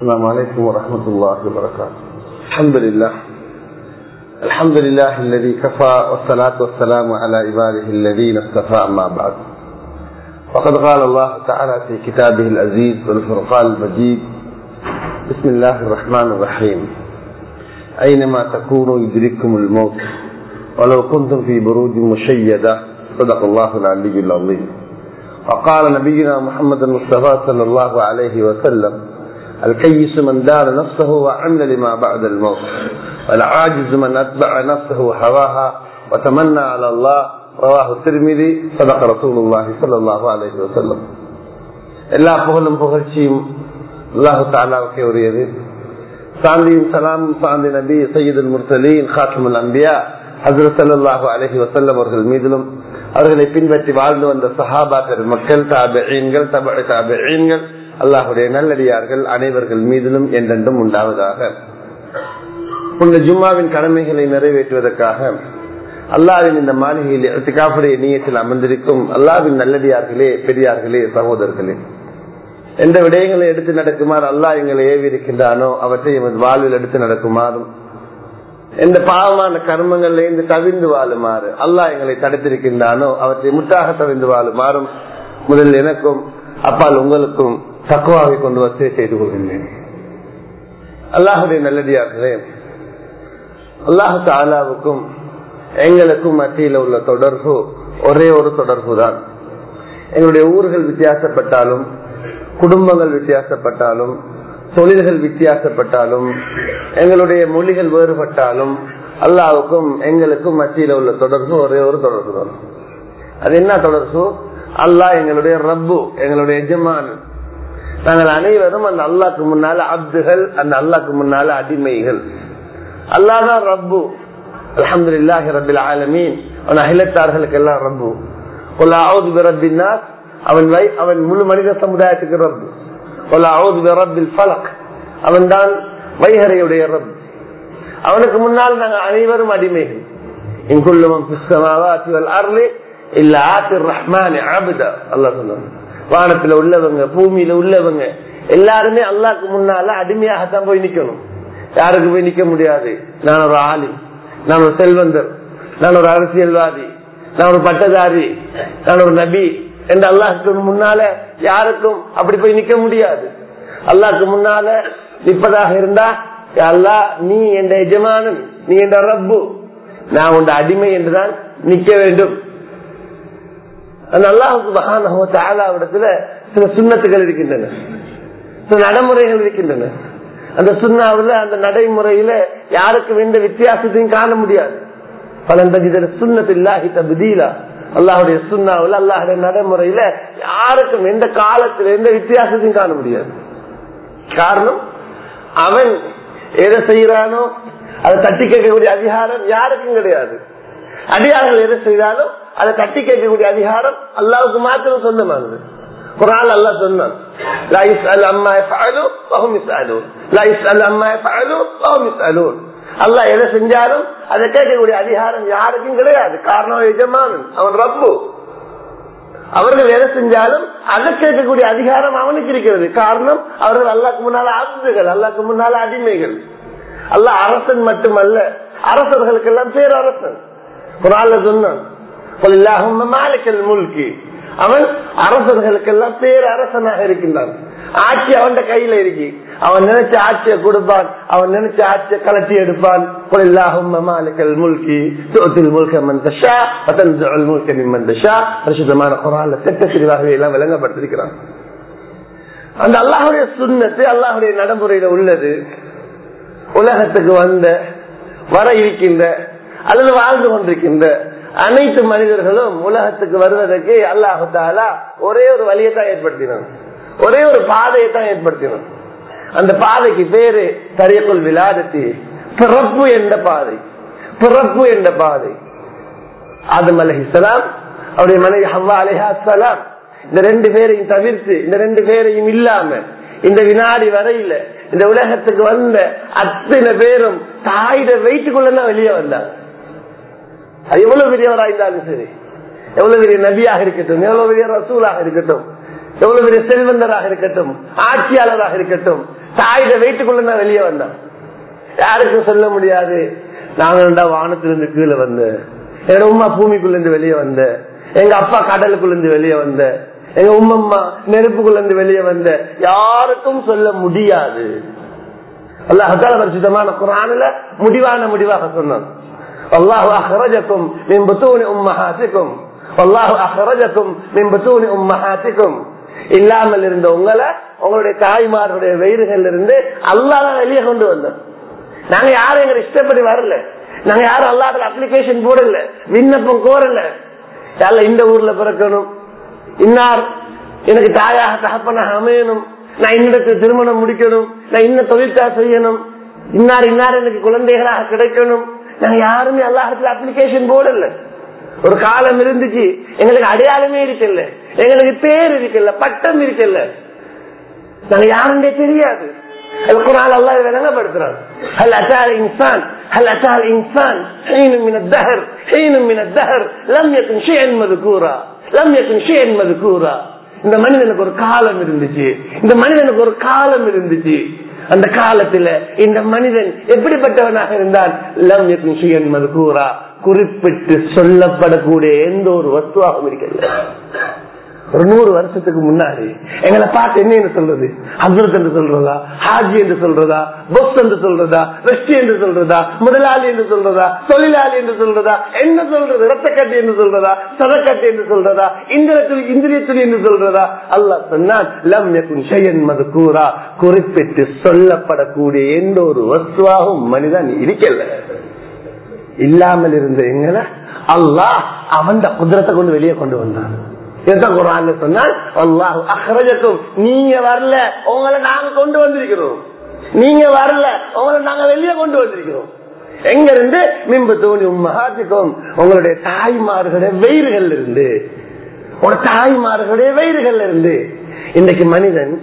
السلام عليكم ورحمة الله وبركاته الحمد لله الحمد لله الذي كفى والصلاة والسلام على عباده الذين اصطفى أما بعد وقد قال الله تعالى في كتابه العزيز والفرقان المجيد بسم الله الرحمن الرحيم أينما تكونوا يدرككم الموت ولو كنتم في بروج مشيدة صدق الله العلي العظيم وقال نبينا محمد المصطفى صلى الله عليه وسلم الكيس من دار نفسه وعمل لما بعد الموت والعاجز من أتبع نفسه هواها وتمنى على الله رواه الترمذي صدق رسول الله صلى الله عليه وسلم எல்லா புகழும் புகழ்ச்சியும் அல்லாஹு தாலாவுக்கே உரியது சாந்தியும் சலாம் சாந்தி நபி சையீதுல் முர்சலீன் ஹாத்தமுல் அம்பியா ஹசரத் சல்லாஹூ அலஹி வசல்லம் அவர்கள் மீதிலும் அவர்களை பின்பற்றி வாழ்ந்து வந்த சஹாபாக்கள் மக்கள் தாபீன்கள் தப தாபீன்கள் அல்லாஹுடைய நல்லடியார்கள் அனைவர்கள் மீதிலும் என்றென்றும் உண்டாவதாக புனித ஜும்மாவின் கடமைகளை நிறைவேற்றுவதற்காக அல்லாவின் இந்த மாளிகையில் திகாப்புடைய நீயத்தில் அமர்ந்திருக்கும் அல்லாவின் நல்லடியார்களே பெரியார்களே சகோதரர்களே எந்த விடயங்களை எடுத்து நடக்குமாறு அல்லாஹ் எங்களை ஏவி இருக்கின்றானோ அவற்றை எமது வாழ்வில் எடுத்து நடக்குமாறும் எந்த பாவமான கர்மங்கள்ல இருந்து தவிர்ந்து வாழுமாறு அல்லாஹ் எங்களை தடுத்திருக்கின்றானோ அவற்றை முற்றாக தவிர்ந்து வாழுமாறும் முதல் எனக்கும் அப்பால் உங்களுக்கும் தக்குவாவை கொண்டு வசதி செய்து கொள்கின்றேன் அல்லாஹுடைய நல்லடியார்களே அல்லாஹு தாலாவுக்கும் எங்களுக்கும் மத்தியில உள்ள தொடர்பு ஒரே ஒரு தொடர்பு தான் எங்களுடைய ஊர்கள் வித்தியாசப்பட்டாலும் குடும்பங்கள் வித்தியாசப்பட்டாலும் தொழில்கள் வித்தியாசப்பட்டாலும் எங்களுடைய மொழிகள் வேறுபட்டாலும் அல்லாவுக்கும் எங்களுக்கும் மத்தியில உள்ள தொடர்பு ஒரே ஒரு தொடர்பு தான் அது என்ன தொடர்பு அல்லாஹ் எங்களுடைய ரப்பு எங்களுடைய எஜமான் நாங்கள் அனைவரும் அந்த அல்லாக்கு முன்னால அப்துகள் அந்த அல்லாக்கு முன்னால அடிமைகள் அல்லாதான் ரப்பு அலமது இல்லாஹி ரபில் ஆலமீன் அவன் அகிலத்தார்களுக்கு எல்லாம் ரப்பு அவன் அவன் முழு மனித சமுதாயத்துக்கு ரப்பு அவன் தான் வைகரையுடைய ரப் அவனுக்கு முன்னால் நாங்கள் அனைவரும் அடிமைகள் இங்குள்ளவன் இல்ல ஆத்திர் ரஹ்மான் ஆபிதா அல்லா சொன்னாங்க வானத்துல உள்ளவங்க பூமியில உள்ளவங்க எல்லாருமே அல்லாக்கு முன்னால அடிமையாகத்தான் போய் நிக்கணும் யாருக்கு போய் நிக்க முடியாது நான் ஒரு ஆளி நான் ஒரு செல்வந்தர் நான் ஒரு அரசியல்வாதி நான் ஒரு பட்டதாரி நான் ஒரு நபி என்று அல்லாஹுக்கு முன்னால யாருக்கும் அப்படி போய் நிக்க முடியாது அல்லாஹ்க்கு முன்னால நிற்பதாக இருந்தா அல்லா நீ என்ற எஜமானன் நீ என்ற ரப்பு நான் உண்ட அடிமை என்றுதான் நிக்க வேண்டும் அந்த அல்லாஹுக்கு மகானத்துல சில சுண்ணத்துகள் இருக்கின்றன சில நடைமுறைகள் இருக்கின்றன அந்த சுண்ணாவில் அந்த நடைமுறையில யாருக்கும் எந்த வித்தியாசத்தையும் காண முடியாது பலந்தகிதர் சுண்ணத்தில்லாஹி தபுதீலா அல்லாஹுடைய சுண்ணாவில் அல்லாஹுடைய நடைமுறையில யாருக்கும் எந்த காலத்துல எந்த வித்தியாசத்தையும் காண முடியாது காரணம் அவன் எதை செய்யறானோ அதை தட்டி கேட்கக்கூடிய அதிகாரம் யாருக்கும் கிடையாது அடியார்கள் எதை செய்தாலும் அதை தட்டி கேட்கக்கூடிய அதிகாரம் அல்லாவுக்கு மாத்திரம் சொந்தமானது குரான் அல்லா சொன்னான் அல்லா எதை செஞ்சாலும் அதை கேட்கக்கூடிய அதிகாரம் யாருக்கும் கிடையாது காரணம் எஜமானன் அவன் ரப்பு அவர்கள் எதை செஞ்சாலும் அதை கேட்கக்கூடிய அதிகாரம் அவனுக்கு இருக்கிறது காரணம் அவர்கள் அல்லாக்கு முன்னால ஆபத்துகள் அல்லாக்கு முன்னால அடிமைகள் அல்ல அரசன் மட்டுமல்ல அரசர்களுக்கெல்லாம் பேரரசன் குரான்ல சொன்னான் மாலிக்கல் முல்கி அவன் அரசர்களுக்கெல்லாம் பேரரசனாக இருக்கின்றான் ஆட்சி அவன் கையில இருக்கு அவன் நினைச்ச ஆட்சியை கொடுப்பான் அவன் நினைச்ச ஆட்சியை கலட்டி எடுப்பான் மாலிக்கல் முல்கி தோத்தில் முல்க மந்தஷா பத்தன் முல்க நிம்மந்தஷா பரிசுத்தமான குரான்ல திட்ட பிரிவாகவே எல்லாம் விளங்கப்பட்டிருக்கிறான் அந்த அல்லாஹுடைய சுண்ணத்து அல்லாஹுடைய நடைமுறையில உள்ளது உலகத்துக்கு வந்த வர இருக்கின்ற அல்லது வாழ்ந்து கொண்டிருக்கின்ற அனைத்து மனிதர்களும் உலகத்துக்கு வருவதற்கு அல்லாஹு தாலா ஒரே ஒரு வழியை தான் ஏற்படுத்தினான் ஒரே ஒரு பாதையை தான் ஏற்படுத்தினான் அந்த பாதைக்கு பேரு தரியக்குள் விழாதத்தி பிறப்பு என்ற பாதை பிறப்பு என்ற பாதை ஆதம் அலஹிசலாம் அவருடைய மனைவி ஹவ்வா அலிஹாசலாம் இந்த ரெண்டு பேரையும் தவிர்த்து இந்த ரெண்டு பேரையும் இல்லாம இந்த வினாடி வரையில இந்த உலகத்துக்கு வந்த அத்தனை பேரும் தாயிட வெயிட்டுக்குள்ளதான் வெளியே வந்தாங்க அது எவ்வளவு பெரியவராக இருந்தாலும் சரி எவ்வளவு பெரிய நபியாக இருக்கட்டும் எவ்வளவு பெரிய ரசூலாக இருக்கட்டும் எவ்வளவு பெரிய செல்வந்தராக இருக்கட்டும் ஆட்சியாளராக இருக்கட்டும் தாயிட வீட்டுக்குள்ள நான் வெளியே வந்தேன் யாருக்கும் சொல்ல முடியாது நாங்க வானத்திலிருந்து கீழே வந்தேன் எங்க உமா பூமிக்குள்ள இருந்து வெளியே வந்தேன் எங்க அப்பா கடலுக்குள்ள இருந்து வெளியே வந்த எங்க உம்மம்மா நெருப்புக்குள்ள இருந்து வெளியே வந்த யாருக்கும் சொல்ல முடியாது அல்லாஹால பரிசுத்தமான குரானில முடிவான முடிவாக சொன்னான் அல்லாஹு அஹ்ரஜக்கும் மின் புத்தூனி உம்மஹாத்திக்கும் அல்லாஹு அஹ்ரஜக்கும் மின் புத்தூனி உம்மஹாத்திக்கும் இல்லாமல் இருந்த உங்களை உங்களுடைய தாய்மார்களுடைய வயிறுகள் இருந்து அல்லாஹ் வெளியே கொண்டு வந்தோம் நாங்க யாரும் எங்க இஷ்டப்படி வரல நாங்க யாரும் அல்லாத அப்ளிகேஷன் போடல விண்ணப்பம் கோரல யார இந்த ஊர்ல பிறக்கணும் இன்னார் எனக்கு தாயாக தகப்பனாக அமையணும் நான் இன்னிடத்து திருமணம் முடிக்கணும் நான் இன்ன தொழிற்சா செய்யணும் இன்னார் இன்னார் எனக்கு குழந்தைகளாக கிடைக்கணும் நாங்க யாருமே அல்லாஹத்துல அப்ளிகேஷன் போடல ஒரு காலம் இருந்துச்சு எங்களுக்கு அடையாளமே இருக்கல எங்களுக்கு பேர் இருக்கல பட்டம் இருக்கல நாங்க யாருன்னே தெரியாது القرآن الله விளங்கப்படுத்துறான் هل أتى الإنسان هل أتى الإنسان حين من الدهر حين من الدهر لم يكن شيئا مذكورا لم يكن شيئا مذكورا இந்த மனிதனுக்கு ஒரு காலம் இருந்துச்சு இந்த மனிதனுக்கு ஒரு காலம் இருந்துச்சு அந்த காலத்துல இந்த மனிதன் எப்படிப்பட்டவனாக இருந்தான் லம் யகுன் ஷைஅன் மذكورا குறிப்பிட்டு சொல்லப்படக்கூடிய எந்த ஒரு வஸ்துவாகவும் இருக்கல ஒரு நூறு வருஷத்துக்கு முன்னாடி எங்களை பார்த்து என்ன சொல்றது ஹசரத் என்று சொல்றதா ஹாஜி என்று சொல்றதா பொஸ் என்று சொல்றதா வெஸ்டி என்று சொல்றதா முதலாளி என்று சொல்றதா தொழிலாளி என்று சொல்றதா என்ன சொல்றது ரத்தக்கட்டி என்று சொல்றதா சதக்கட்டி என்று சொல்றதா இந்திரத்துளி இந்திரியத்துளி என்று சொல்றதா அல்ல சொன்னால் லம் யகுன் ஷையன் மது கூறா குறிப்பிட்டு சொல்லப்படக்கூடிய எந்த ஒரு வஸ்துவாகவும் மனிதன் இருக்கல இல்லாமல் இருந்த எங்களை அல்லாஹ் அவன் குதிரத்தை கொண்டு வெளியே கொண்டு வந்தான் நீங்க வரல உங்களை நாங்க கொண்டு வந்திருக்கிறோம் நீங்க வரல உங்களை நாங்க வெளியே கொண்டு வந்திருக்கிறோம் எங்க இருந்து மின்பு தோணி உம்மகாத்துக்கும் உங்களுடைய தாய்மார்களுடைய வயிறுகள் இருந்து உங்க தாய்மார்களுடைய வயிறுகள் இருந்து இன்னைக்கு மனிதன்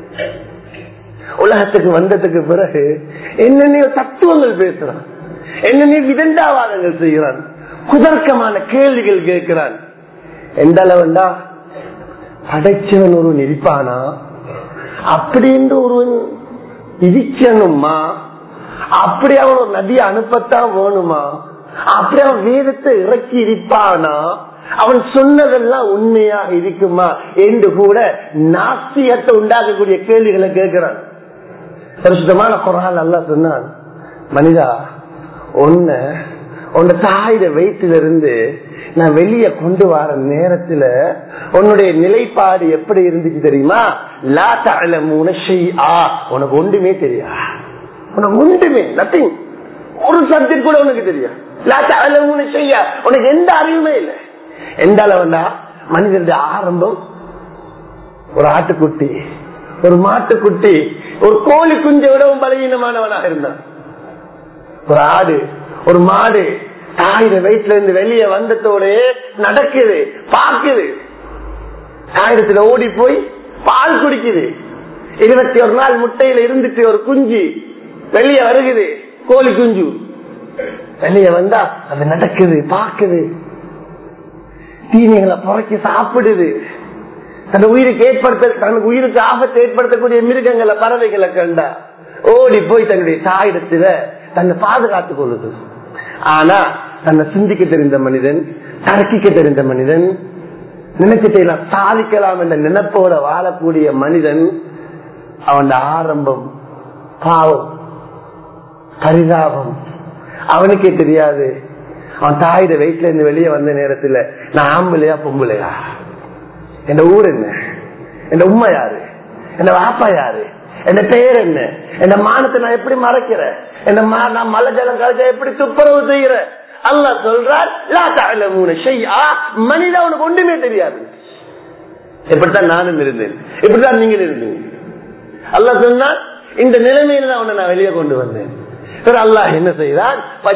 உலகத்துக்கு வந்ததுக்கு பிறகு என்னென்ன தத்துவங்கள் பேசுறான் என்னென்ன விதண்டாவாதங்கள் செய்கிறான் குதர்க்கமான கேள்விகள் கேட்கிறான் எந்த அளவுண்டா படைச்சவன் ஒருவன் இருப்பானா அப்படின்னு ஒருவன் இருக்கணுமா அப்படி அவன் ஒரு நதியை அனுப்பத்தான் வேணுமா அப்படி அவன் வேதத்தை இறக்கி இருப்பானா அவன் சொன்னதெல்லாம் உண்மையாக இருக்குமா என்று கூட நாஸ்தியத்தை உண்டாக்கக்கூடிய கேள்விகளை கேட்கிறான் பரிசுத்தமான குரான் நல்லா சொன்னான் மனிதா ஒன்ன உன் தாயிட வயிற்றிலிருந்து நான் வெளியே கொண்டு வர நேரத்துல உன்னுடைய நிலைப்பாடு எப்படி இருந்துச்சு தெரியுமா லா தல உனக்கு ஒன்றுமே தெரியா உனக்கு ஒன்றுமே நத்திங் ஒரு சப்ஜெக்ட் கூட உனக்கு தெரியும் லா தல செய்யா உனக்கு எந்த அறிவுமே இல்லை எந்த அளவுண்டா மனிதனுடைய ஆரம்பம் ஒரு ஆட்டுக்குட்டி ஒரு மாட்டுக்குட்டி ஒரு கோழி குஞ்சை விடவும் பலவீனமானவனாக இருந்தான் ஒரு ஆடு ஒரு மாடு தாயிர வயிற்றுல இருந்து வெளியே வந்ததோட நடக்குது பாக்குது தாயிரத்துல ஓடி போய் பால் குடிக்குது இருபத்தி ஒரு நாள் முட்டையில இருந்துட்டு ஒரு குஞ்சு வெளியே வருகுது கோழி குஞ்சு வெளியே வந்தா அது நடக்குது பாக்குது தீனிகளை புறக்கி சாப்பிடுது தன் உயிருக்கு ஏற்படுத்த தனக்கு உயிருக்கு ஆபத்தை ஏற்படுத்தக்கூடிய மிருகங்களை பறவைகளை கண்டா ஓடி போய் தன்னுடைய தாயிடத்துல தன்னை பாதுகாத்துக் கொள்ளுது ஆனா தன்னை சிந்திக்க தெரிந்த மனிதன் தரக்கிக்க தெரிந்த மனிதன் நினைச்சிட்டு சாதிக்கலாம் என்ற நினைப்போட வாழக்கூடிய மனிதன் அவன் ஆரம்பம் பாவம் பரிதாபம் அவனுக்கே தெரியாது அவன் தாயிட வயிற்றுல இருந்து வெளியே வந்த நேரத்துல நான் ஆம்பளையா பொம்பளையா என் ஊர் என்ன என் உண்மை யாரு என் வாப்பா யாரு என் பெயர் என்ன என் மானத்தை நான் எப்படி மறைக்கிறேன் நான் மலை ஜலம் கலைச்சா எப்படி துப்புரவு செய்யறேன் அல்ல சொல்றார் மனித அவனுக்கு ஒன்றுமே தெரியாது இப்படித்தான் நானும் இருந்தேன் இப்படித்தான் நீங்க இருந்தீங்க அல்ல சொன்னார் இந்த நிலைமையில தான் உன்னை நான் வெளியே கொண்டு வந்தேன் அல்லாஹ் என்ன செய்தான்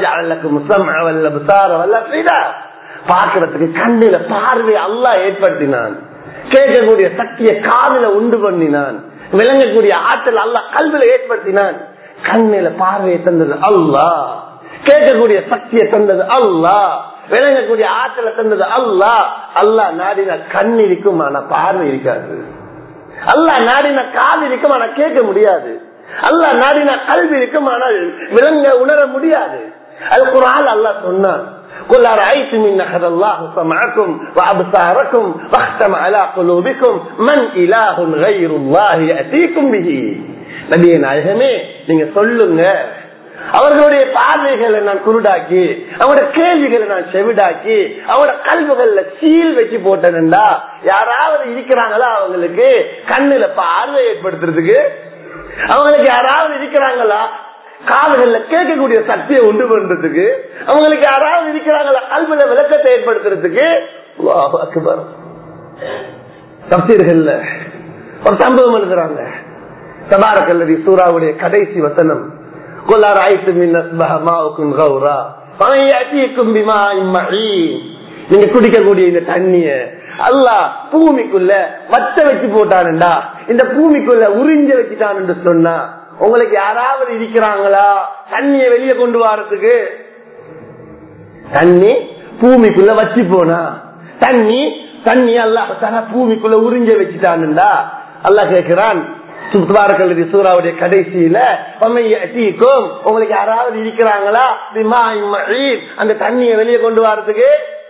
பாக்குறதுக்கு கண்ணில பார்வை அல்லாஹ் ஏற்படுத்தினான் கேட்கக்கூடிய சக்தியை காதில உண்டு பண்ணினான் விளங்கக்கூடிய ஆற்றல் அல்லாஹ் கல்வில ஏற்படுத்தினான் கண்ணில பார்வையை தந்தது அல்லா கேட்கக்கூடிய சக்தியை தந்தது அல்லா விளங்கக்கூடிய ஆற்றலை தந்தது அல்லா அல்லா நாடின கண் இருக்கும் ஆனா பார்வை இருக்காது அல்லா நாடின காது இருக்கும் ஆனா கேட்க முடியாது அல்லா நாடினா கல்வி இருக்கும் ஆனால் விளங்க உணர முடியாது அது குரான் அல்லா சொன்னான் قل أرأيتم إن أخذ الله سمعكم وأبصاركم واختم على قلوبكم من إله غير الله يأتيكم به நபிய நாயகமே நீங்க சொல்லுங்க அவர்களுடைய பார்வைகளை நான் குருடாக்கி அவங்களோட கேள்விகளை நான் செவிடாக்கி அவங்களோட கல்விகள்ல சீல் வச்சு போட்டேன்டா யாராவது இருக்கிறாங்களா அவங்களுக்கு கண்ணுல பார்வை ஏற்படுத்துறதுக்கு அவங்களுக்கு யாராவது இருக்கிறாங்களா காதுகள்ல கேட்கக்கூடிய சக்தியை உண்டு பண்றதுக்கு அவங்களுக்கு யாராவது இருக்கிறாங்களா கல்வில விளக்கத்தை ஏற்படுத்துறதுக்கு தப்சீர்கள்ல ஒரு சம்பவம் எழுதுறாங்க சபாரக்கல்லதி சூறாவுடைய கடைசி வசனம் கொல்லார் ஆயிட்டு மின்னுக்கும் கௌரா நீங்க குடிக்கக்கூடிய இந்த தண்ணிய அல்லா பூமிக்குள்ள வச்ச வச்சு போட்டானுண்டா இந்த பூமிக்குள்ள உறிஞ்ச வச்சுட்டான்னு சொன்னா உங்களுக்கு யாராவது இருக்கிறாங்களா தண்ணிய வெளியே கொண்டு வரதுக்கு தண்ணி பூமிக்குள்ள வச்சு போனா தண்ணி தண்ணி அல்ல பூமிக்குள்ள உறிஞ்ச வச்சுட்டானுண்டா அல்லா கேட்கிறான் சுத்வாரக்கல்லதி சூறாவுடைய கடைசியில உங்களுக்கு யாராவது இருக்கிறாங்களா அந்த தண்ணிய வெளியே கொண்டு வரதுக்கு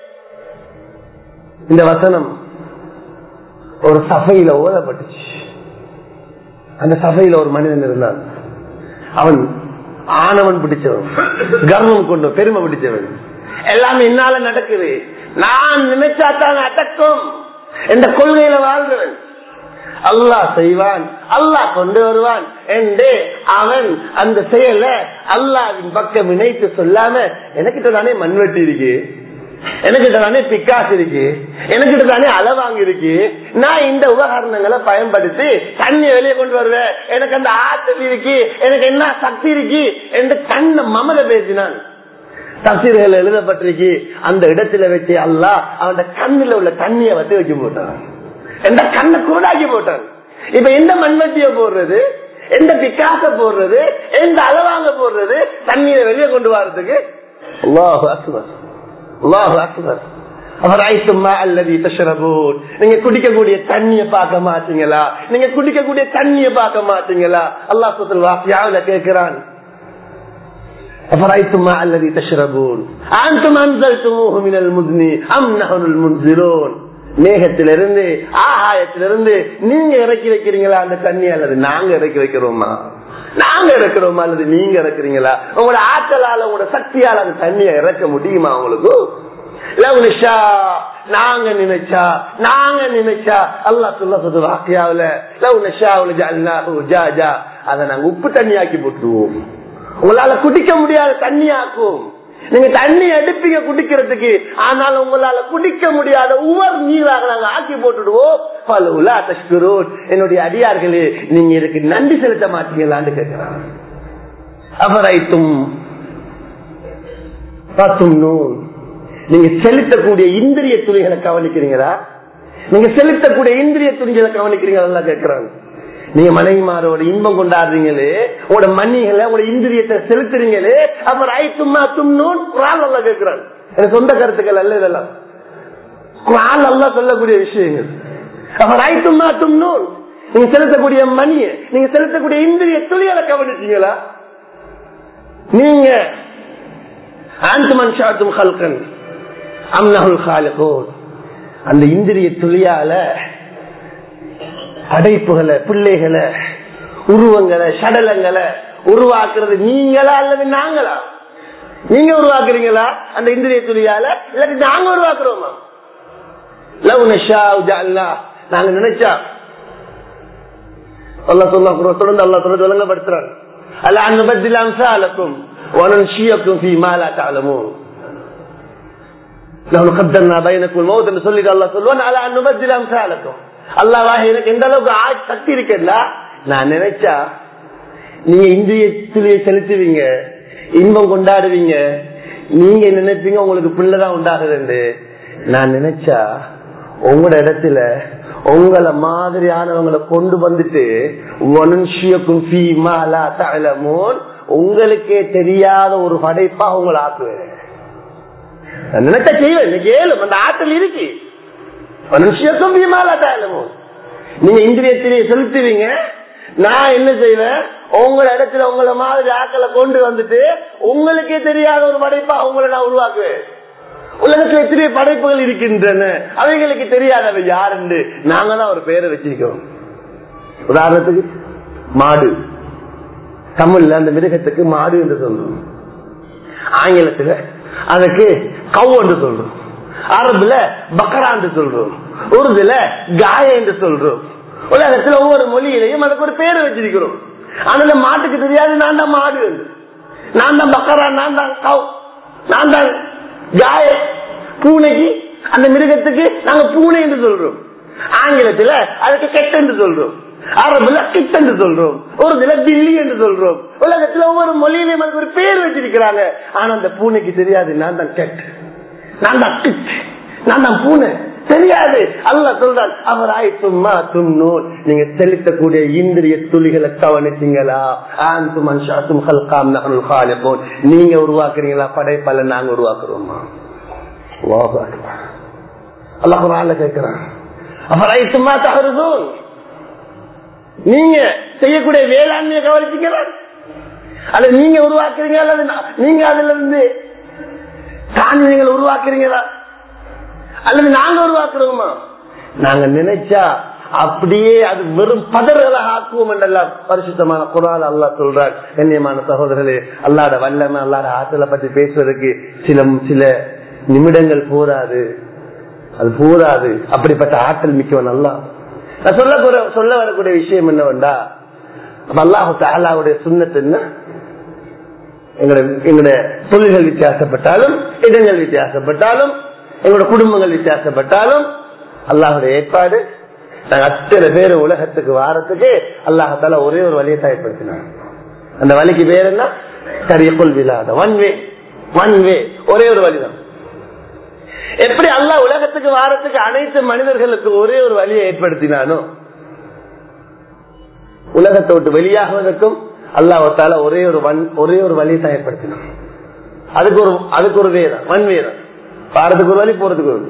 இந்த வசனம் ஒரு சபையில ஓதப்பட்டுச்சு அந்த சபையில ஒரு மனிதன் இருந்தான் அவன் ஆணவன் பிடிச்சவன் கர்வம் கொண்டு பெருமை பிடிச்சவன் எல்லாமே என்னால நடக்குது நான் நினைச்சாத்தான் அடக்கும் என்ற கொள்கையில வாழ்றவன் அல்லாஹ் செய்வான் அல்லாஹ் கொண்டு வருவான் என்று அவன் அந்த செயல அல்லாவின் பக்கம் இணைத்து சொல்லாம எனக்கிட்ட தானே மண்வெட்டி இருக்கு எனக்கிட்ட தானே பிக்காசு இருக்கு எனக்கிட்ட தானே அளவாங்க இருக்கு நான் இந்த உபகரணங்களை பயன்படுத்தி தண்ணி வெளியே கொண்டு வருவேன் எனக்கு அந்த ஆற்றல் இருக்கு எனக்கு என்ன சக்தி இருக்கு என்று கண்ண மமத பேசினான் தசீர்கள் எழுதப்பட்டிருக்கு அந்த இடத்துல வச்சு அல்லா அவன் கண்ணில் உள்ள தண்ணியை வச்சு வச்சு போட்டான் எந்த கண்ணை கூடாக்கி போட்டான் இப்ப எந்த மண்வெட்டிய போடுறது எந்த பிக்காச போடுறது எந்த அளவாங்க போடுறது தண்ணீரை வெளியே கொண்டு வர்றதுக்கு நீங்க குடிக்கக்கூடிய தண்ணிய பார்க்க மாட்டீங்களா நீங்க குடிக்கக்கூடிய தண்ணிய பார்க்க மாட்டீங்களா அல்லா சுத்தல் வாசியாவில கேட்கிறான் أفرأيتم ما الذي تشربون أنتم أنزلتموه من المزن أم نحن المنزلون மேகத்திலிருந்து ஆகாயத்திலிருந்து நீங்க இறக்கி வைக்கிறீங்களா அந்த தண்ணி அல்லது நாங்க இறக்கி வைக்கிறோமா நாங்க இறக்குறோமா அல்லது நீங்க இறக்குறீங்களா உங்களோட ஆற்றலால உங்களோட சக்தியால அந்த தண்ணியை இறக்க முடியுமா உங்களுக்கு நாங்க நினைச்சா நாங்க நினைச்சா அல்லா சொல்ல சொல்றது வாக்கியாவில லவ் நிஷா அதை நாங்க உப்பு தண்ணி ஆக்கி போட்டுருவோம் உங்களால குடிக்க முடியாத தண்ணி ஆக்கும் நீங்க தண்ணி எடுப்பீங்க குடிக்கிறதுக்கு ஆனால் உங்களால குடிக்க முடியாத உவர் நீராக நாங்க ஆக்கி போட்டுடுவோம் பல உலா தஷ்குரோட் என்னுடைய அடியார்களே நீங்க இதுக்கு நன்றி செலுத்த மாட்டீங்களான்னு கேட்கிறாங்க அபரைத்தும் பத்தும் நூல் நீங்க செலுத்தக்கூடிய இந்திரிய துணிகளை கவனிக்கிறீங்களா நீங்க செலுத்தக்கூடிய இந்திரிய துணிகளை கவனிக்கிறீங்களா கேட்கிறாங்க நீங்க மனைவிமாரோட இன்பம் கொண்டாடுறீங்களே உங்களோட மண்ணிகளை உங்களோட இந்திரியத்தை செலுத்துறீங்களே அவர் ஐத்துமா தும்னூன் குரான் அல்ல கேட்கிறான் எனக்கு சொந்த கருத்துக்கள் அல்ல இதெல்லாம் குரான் அல்ல சொல்லக்கூடிய விஷயங்கள் அவர் ஐத்துமா தும்னூன் நீங்க செலுத்தக்கூடிய மணியை நீங்க செலுத்தக்கூடிய இந்திரிய துளிகளை கவனிச்சீங்களா நீங்க ஆந்துமன் ஷாத்தும் ஹல்கன் அம்னஹுல் காலகோன் அந்த இந்திரிய துளியால படைப்புகளை பிள்ளைகளை உருவங்களை சடலங்களை உருவாக்குறது நீங்களா அல்லது நாங்களா நீங்க உருவாக்குறீங்களா அந்த இந்திரிய துணியால இல்லாட்டி நாங்க உருவாக்குறோமா லவ் நஷா நாங்க நினைச்சா அல்லா சொல்ல தொடர்ந்து அல்லா தொடர்ந்து விளங்கப்படுத்துறாங்க அல்ல அந்த பதில் அம்சாலக்கும் وننشيكم فيما لا تعلمون لو قدرنا بينكم الموت என்று சொல்லி அல்லாஹ் சொல்லுவான் على ان نبدل امثالكم அல்லாஹ் எனக்கு எந்த அளவுக்கு ஆட்சி சக்தி இருக்குல்ல நான் நினைச்சா நீங்க இந்திரியத்திலேயே செலுத்துவீங்க இன்பம் கொண்டாடுவீங்க நீங்க நினைப்பீங்க உங்களுக்கு பிள்ளைதான் உண்டாகுதுண்டு நான் நினைச்சா உங்களோட இடத்துல உங்களை மாதிரியானவங்களை கொண்டு வந்துட்டு உங்களுக்கே தெரியாத ஒரு படைப்பா உங்களை ஆக்குவேன் நினைச்ச செய்வேன் இன்னைக்கு ஏழும் அந்த ஆற்றல் இருக்கு மனுஷியக்கும் பீமாலா தாயலமோ நீங்க இந்திரியத்திலே செலுத்துவீங்க நான் என்ன செய்வேன் உங்கள இடத்துல உங்கள மாதிரி ஆக்களை கொண்டு வந்துட்டு உங்களுக்கே தெரியாத ஒரு படைப்பா உங்களை நான் உருவாக்குவேன் உலகத்துல எத்தனை படைப்புகள் இருக்கின்றன அவைகளுக்கு தெரியாதவை யாருன்னு நாங்க தான் ஒரு பெயரை வச்சிருக்கோம் உதாரணத்துக்கு மாடு தமிழ்ல அந்த மிருகத்துக்கு மாடு என்று சொல்றோம் ஆங்கிலத்துல அதுக்கு கவ் என்று சொல்றோம் அரபுல பக்கரா என்று சொல்றோம் உருதுல காய என்று சொல்றோம் உலகத்துல ஒவ்வொரு மொழியிலையும் அதுக்கு ஒரு பேர் வச்சிருக்கிறோம் ஆனா அந்த மாட்டுக்கு தெரியாது நான் தான் மாடு என்று. நான் தான் பக்கரா நான் தான் கவ் நான் தான் காய பூனைக்கு அந்த மிருகத்துக்கு நாங்க பூனை என்று சொல்றோம் ஆங்கிலத்துல அதுக்கு கெட்ட என்று சொல்றோம் அரபுல கிட் என்று சொல்றோம் ஒரு சில பில்லி என்று சொல்றோம் உலகத்துல ஒவ்வொரு மொழியிலையும் அதுக்கு ஒரு பேர் வச்சிருக்கிறாங்க ஆனா அந்த பூனைக்கு தெரியாது நான் தான் கெட் நான் தான் கிட் நான் தான் பூனை தெரியாது அல்ல சொல்றான் அவர் ஆயிட்டுமா தும்னூல் நீங்க செலுத்தக்கூடிய இந்திரிய துளிகளை கவனிச்சீங்களா ஆந்தும் அன்ஷாத்தும் ஹல்காம் நகனுல் காலிபோன் நீங்க உருவாக்குறீங்களா படைப்பல நாங்க உருவாக்குறோமா அல்லாஹு அக்பர். அல்லாஹ் குர்ஆன்ல கேட்கிறான் அஃபரைத்துமா தஹருசூன் நீங்க செய்யக்கூடிய வேளாண்மையை கவனிச்சீங்களா அல்லது நீங்க உருவாக்குறீங்க அல்லது நான்- நீங்க அதுல இருந்து தானியங்களை உருவாக்குறீங்களா அல்லது நாங்க உருவாக்குறோமா நாங்க நினைச்சா அப்படியே அது வெறும் பதறுகளாக ஆக்குவோம் என்றெல்லாம் பரிசுத்தமான குரால் அல்லாஹ் சொல்றார் கண்ணியமான சகோதரர்களே அல்லாட வல்லமை அல்லாட ஆற்றலை பத்தி பேசுவதற்கு சில சில நிமிடங்கள் போதாது அது போதாது அப்படிப்பட்ட ஆற்றல் மிக்கவன் அல்லா நான் சொல்ல போற- சொல்ல வரக்கூடிய விஷயம் என்னவெண்டா அப்ப அல்லாஹு தாலாவுடைய சுண்ணத்து என்ன எங்களுடைய எங்களுடைய தொழில்கள் வித்தியாசப்பட்டாலும் இடங்கள் வித்தியாசப்பட்டாலும் எங்களுடைய குடும்பங்கள் வித்தியாசப்பட்டாலும் அல்லாஹுடைய ஏற்பாடு நாங்க அத்தனை பேர் உலகத்துக்கு வாரத்துக்கு அல்லாஹால ஒரே ஒரு வழியை தயப்படுத்தினாங்க அந்த வழிக்கு பேர் என்ன கரியக்குள் விழாத ஒன் வே ஒன் வே ஒரே ஒரு வழிதான் எப்படி அல்லாஹ் உலகத்துக்கு வாரத்துக்கு அனைத்து மனிதர்களுக்கு ஒரே ஒரு வழியை ஏற்படுத்தினானோ உலகத்தை விட்டு வெளியாகுவதற்கும் அல்லாஹால ஒரே ஒரு வன் ஒரே ஒரு வழியை தான் ஏற்படுத்தினான் அதுக்கு ஒரு அதுக்கு ஒரு வேதம் வன் வேதம் பாரத்துக்கு ஒரு வழி போறதுக்கு ஒரு வழி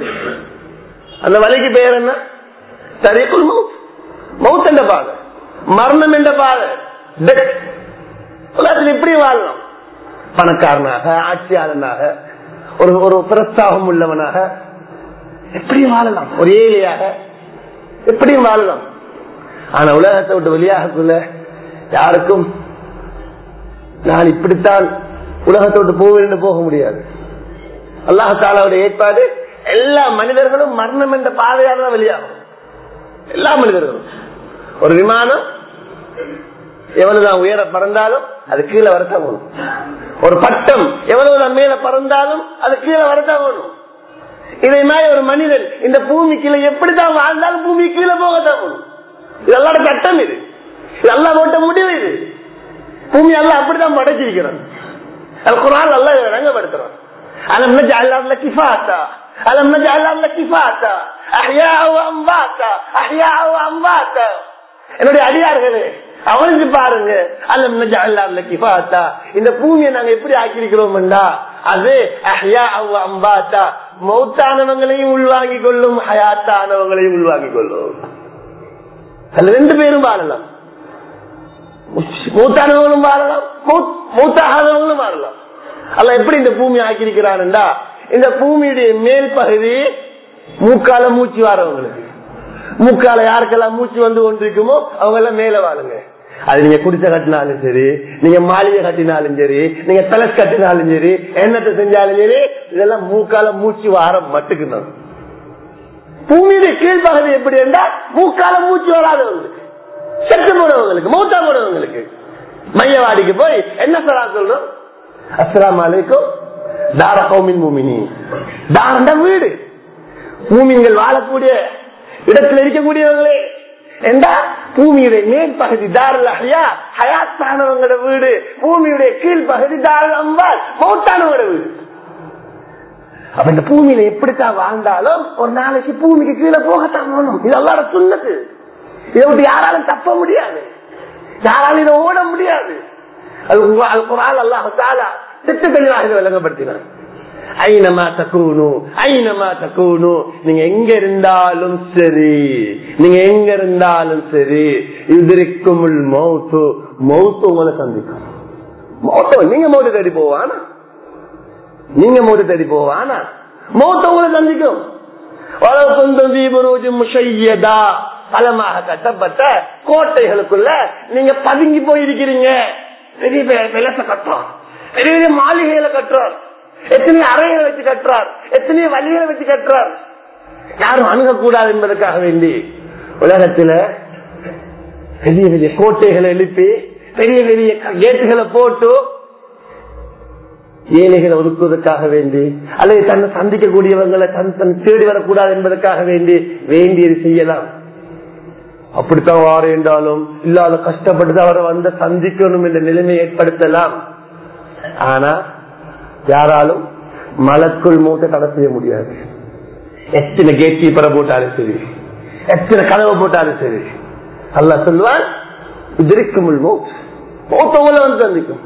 அந்த வழிக்கு பேர் என்ன சரிக்குள் மவுத் மவுத் என்ற பாதை மரணம் என்ற பாதை Death. உலகத்தில் இப்படி வாழலாம் பணக்காரனாக ஆட்சியாளனாக ஒரு ஒரு பிரஸ்தாபம் உள்ளவனாக எப்படி வாழலாம் ஒரு ஏழையாக எப்படியும் வாழலாம் ஆனா உலகத்தை விட்டு வெளியாகக்குள்ள யாருக்கும் நான் இப்படித்தான் உலகத்தை விட்டு போவேன் போக முடியாது அல்லாஹாலாவுடைய ஏற்பாடு எல்லா மனிதர்களும் மரணம் என்ற பாதையாக தான் வெளியாகும் எல்லா மனிதர்களும் ஒரு விமானம் எவ்வளவுதான் உயர பறந்தாலும் அது கீழே வரத்தான் வேணும் ஒரு பட்டம் எவ்வளவுதான் மேல பறந்தாலும் அது கீழே வரத்தான் வேணும் இதை மாதிரி ஒரு மனிதன் இந்த பூமி கீழே எப்படித்தான் வாழ்ந்தாலும் பூமி கீழே போகத்தான் வேணும் இதெல்லாம் சட்டம் இது இதெல்லாம் போட்ட முடிவு இது பூமி எல்லாம் அப்படித்தான் படைச்சிருக்கிறான் குரான் எல்லாம் இதை ரங்கப்படுத்துறான் அலம் நஜஅல் கிஃபாத்தா அலம் நஜஅல் கிஃபாத்தா அஹ்யா வ அம்வாத்தா அஹ்யா வ அம்வாத்தா என்னுடைய அடியார்களே அவனுக்கு பாருங்க அலம் நஜஅல் கிஃபாத்தா இந்த பூமியை நாங்க எப்படி ஆக்கியிருக்கிறோம்டா அது அஹ்யா வ அம்வாத்தா மௌத்தானவங்களையும் உள்வாங்கிக் கொள்ளும் ஹயாத்தானவங்களையும் உள்வாங்கிக் கொள்ளும் அதுல ரெண்டு பேரும் வாழலாம் மூத்தானவங்களும் வாழலாம் மூத்தாகாதவங்களும் வாழலாம் அல்ல எப்படி இந்த பூமி ஆக்கியிருக்கிறான்டா இந்த பூமியுடைய மேல் பகுதி மூக்கால மூச்சு வாரவங்களுக்கு மூக்கால யாருக்கெல்லாம் மூச்சு வந்து கொண்டிருக்குமோ அவங்க எல்லாம் மேல வாழுங்க அது நீங்க குடிசை கட்டினாலும் சரி நீங்க மாளிகை கட்டினாலும் சரி நீங்க தலஸ் கட்டினாலும் சரி என்னத்தை செஞ்சாலும் சரி இதெல்லாம் மூக்கால மூச்சு வாரம் மட்டுக்குதான் பூமியுடைய கீழ்ப்பகுதி எப்படி இருந்தா மூக்கால மூச்சு வராதவங்களுக்கு செத்து போனவங்களுக்கு மூத்தா போனவங்களுக்கு மையவாடிக்கு போய் என்ன சொல்லா சொல்றோம் அஸ்லாம் அலைக்கும் தார கௌமின் மூமினி தாரண்ட வீடு மூமின்கள் வாழக்கூடிய இடத்துல இருக்கக்கூடியவங்களே என்றா பூமியுடைய மேற்பகுதி தாரல் ஹயா ஹயாத்தானவங்களோட வீடு பூமியுடைய கீழ்ப்பகுதி தாரல் அம்பால் மௌத்தானவங்களோட வீடு அப்ப இந்த பூமியில எப்படித்தான் வாழ்ந்தாலும் ஒரு நாளைக்கு பூமிக்கு கீழே போகத்தான் வேணும் இது எல்லார சுண்ணத்து இதை விட்டு யாராலும் தப்ப முடியாது யாராலும் இதை ஓட முடியாது அது குரால் அல்லாஹ் திட்ட தெளிவாக இதை விளங்கப்படுத்தினார் ஐனமா தக்கூனு ஐனமா தக்கூனு நீங்க எங்க இருந்தாலும் சரி நீங்க எங்க இருந்தாலும் சரி இதுக்கும் மௌத்து மௌத்து உங்களை சந்திக்கும் மௌத்த நீங்க மௌத்த தேடி போவானா நீங்க மௌத்த தேடி போவானா மௌத்த உங்களை சந்திக்கும் வளர்க்கும் தீபரோஜி முஷையதா பலமாக கட்டப்பட்ட கோட்டைகளுக்குள்ள நீங்க பதுங்கி போயிருக்கிறீங்க பெரிய பெரிய விலச கட்டுறோம் பெரிய பெரிய மாளிகைகளை கட்டுறார் எத்தனை அறைகளை வச்சு கட்டுறார் எத்தனை வழிகளை வச்சு கட்டுறார் யாரும் அணுகக்கூடாது என்பதற்காக வேண்டி உலகத்துல பெரிய பெரிய கோட்டைகளை எழுப்பி பெரிய பெரிய கேட்டுகளை போட்டு ஏழைகளை ஒதுக்குவதற்காக வேண்டி அல்லது தன்னை சந்திக்கக்கூடியவங்களை தன் தன் தேடி வரக்கூடாது என்பதற்காக வேண்டி வேண்டியது செய்யலாம் அப்படித்தான் வார என்றாலும் இல்லாத கஷ்டப்பட்டு அவரை வந்து சந்திக்கணும் என்ற நிலைமை ஏற்படுத்தலாம் ஆனா யாராலும் மலக்குள் மூட்டை தடை செய்ய முடியாது எத்தனை கேட் கீப்பரை போட்டாலும் சரி எத்தனை கதவை போட்டாலும் சரி அல்ல சொல்லுவான் இதற்கு மூத்தவங்களை வந்து சந்திக்கும்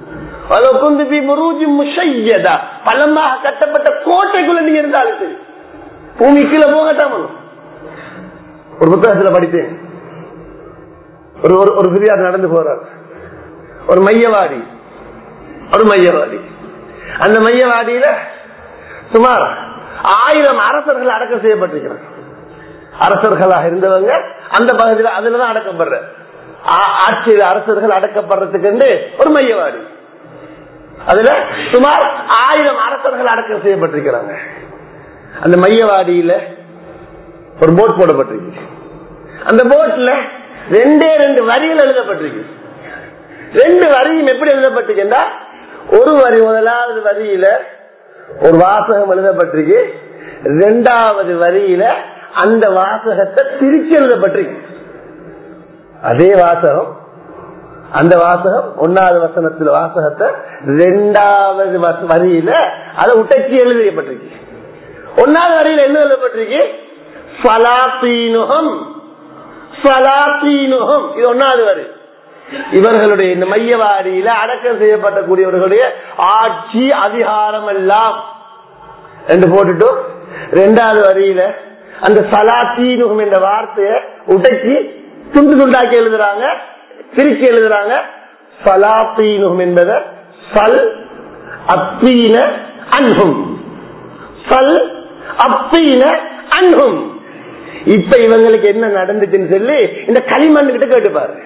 பலமாக கட்டப்பட்ட கோட்டைக்குள்ள நீங்க இருந்தாலும் சரி பூமி கீழே போகத்தான் ஒரு புத்தகத்துல படித்தேன் ஒரு ஒரு பெரியார் நடந்து போறார் ஒரு மையவாடி ஒரு மையவாடி அந்த மையவாடியில சுமார் ஆயிரம் அரசர்கள் அடக்கம் செய்யப்பட்டிருக்கிறார் அரசர்களாக இருந்தவங்க அந்த பகுதியில் அதுலதான் அடக்கப்படுற ஆட்சியில் அரசர்கள் அடக்கப்படுறதுக்கு ஒரு மையவாடி அதுல சுமார் ஆயிரம் அரசர்கள் அடக்கம் செய்யப்பட்டிருக்கிறாங்க அந்த மையவாடியில ஒரு போட் போடப்பட்டிருக்கு அந்த போட்ல ரெண்டே ரெண்டு வரிகள் எழுதப்பட்டிருக்கு ரெண்டு வரியும் எப்படி எழுதப்பட்டிருக்கா ஒரு வரி முதலாவது வரியில ஒரு வாசகம் எழுதப்பட்டிருக்கு ரெண்டாவது வரியில அந்த வாசகத்தை திருச்சி எழுதப்பட்டிருக்கு அதே வாசகம் அந்த வாசகம் ஒன்னாவது வசனத்துல வாசகத்தை ரெண்டாவது வரியில அதை உட்டச்சி எழுதப்பட்டிருக்கு ஒன்னாவது வரியில என்ன எழுதப்பட்டிருக்கு பலாத்தீனுகம் பலாத்தீனுகம் இது ஒன்னாவது வரி இவர்களுடைய இந்த மையவாடியில அடக்கம் செய்யப்பட்டக்கூடியவர்களுடைய ஆட்சி அதிகாரம் எல்லாம் என்று போட்டுட்டு ரெண்டாவது வரியில அந்த சலாத்தீனுகம் என்ற வார்த்தையை உடைச்சி துண்டு துண்டாக்கி எழுதுறாங்க பிரிச்சு எழுதுறாங்க சலாத்தீனுகம் என்பதை சல் அத்தீன அன்பும் சல் அத்தீன அன்பும் இப்ப இவங்களுக்கு என்ன நடந்துச்சுன்னு சொல்லி இந்த களிமண் கிட்ட கேட்டுப்பாரு